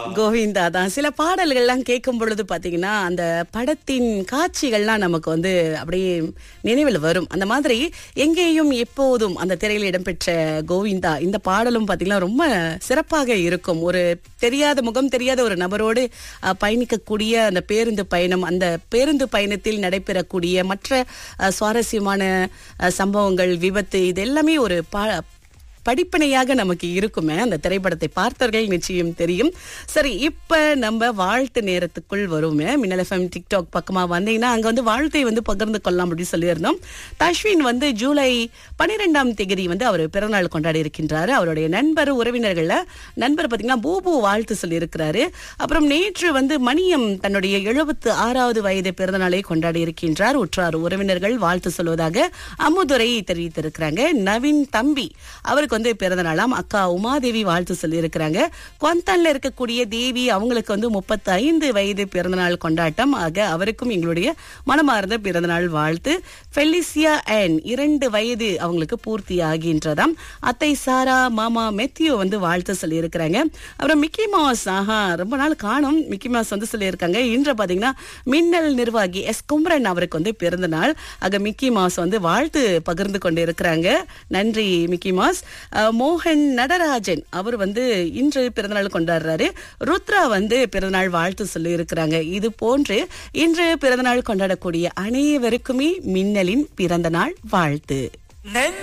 கோவிந்தா தான் சில பாடல்கள்லாம் கேட்கும் பொழுது பாத்தீங்கன்னா அந்த படத்தின் காட்சிகள்லாம் நமக்கு வந்து அப்படியே நினைவில் வரும் அந்த மாதிரி எங்கேயும் எப்போதும் அந்த திரையில் இடம்பெற்ற கோவிந்தா இந்த பாடலும் பாத்தீங்கன்னா ரொம்ப சிறப்பாக இருக்கும் ஒரு தெரியாத முகம் தெரியாத ஒரு நபரோடு அஹ், பயணிக்கக்கூடிய அந்த பேருந்து பயணம் அந்த பேருந்து பயணத்தில் நடைபெறக்கூடிய மற்ற அஹ், சுவாரஸ்யமான அஹ், சம்பவங்கள் விபத்து இது எல்லாமே ஒரு பா படிப்பனையாக நமக்கு இருக்குமே அந்த திரைப்படத்தை பார்த்தவர்கள் நிச்சயம் தெரியும் சரி இப்ப நம்ம வாழ்த்து நேரத்துக்குள் வருமே மின்னல் எஃப்எம் டிக்டாக் பக்கமா வந்தீங்கன்னா அங்க வந்து வாழ்த்தை வந்து பகிர்ந்து கொள்ளலாம் அப்படின்னு சொல்லியிருந்தோம் தஷ்வின் வந்து ஜூலை பனிரெண்டாம் தேதி வந்து அவர் பிறந்தநாள் கொண்டாடி இருக்கின்றாரு அவருடைய நண்பர் உறவினர்கள்ல நண்பர் பாத்தீங்கன்னா பூபு வாழ்த்து சொல்லியிருக்கிறாரு அப்புறம் நேற்று வந்து மணியம் தன்னுடைய எழுபத்து ஆறாவது வயது பிறந்தநாளை கொண்டாடி இருக்கின்றார் உற்றார் உறவினர்கள் வாழ்த்து சொல்வதாக அமுதுரை தெரிவித்திருக்கிறாங்க நவீன் தம்பி அவருக்கு வந்து பிறந்த நாளாம் அக்கா உமாதேவி வாழ்த்து சொல்லியிருக்கிறாங்க கொந்தான்ல இருக்கக்கூடிய தேவி அவங்களுக்கு வந்து முப்பத்தி ஐந்து வயது பிறந்தநாள் கொண்டாட்டம் ஆக அவருக்கும் எங்களுடைய மனமார்ந்த பிறந்தநாள் வாழ்த்து ஃபெலிசியா அண்ட் இரண்டு வயது அவங்களுக்கு பூர்த்தி ஆகின்றதாம் அத்தை சாரா மாமா மெத்தியோ வந்து வாழ்த்து சொல்லியிருக்கிறாங்க அப்புறம் மிக்கி மாஸ் ஆஹா ரொம்ப நாள் காணும் மிக்கி மாஸ் வந்து சொல்லியிருக்காங்க இன்று பாத்தீங்கன்னா மின்னல் நிர்வாகி எஸ் குமரன் அவருக்கு வந்து பிறந்த நாள் ஆக மிக்கி மாஸ் வந்து வாழ்த்து பகிர்ந்து கொண்டு இருக்கிறாங்க நன்றி மிக்கி மாஸ் அஹ், மோகன் நடராஜன் அவர் வந்து இன்று பிறந்தநாள் கொண்டாடுறாரு ருத்ரா வந்து பிறந்தநாள் வாழ்த்து சொல்லி இருக்கிறாங்க இது போன்று இன்று பிறந்தநாள் கொண்டாடக்கூடிய அனைவருக்குமே மின்னலின் பிறந்தநாள் வாழ்த்து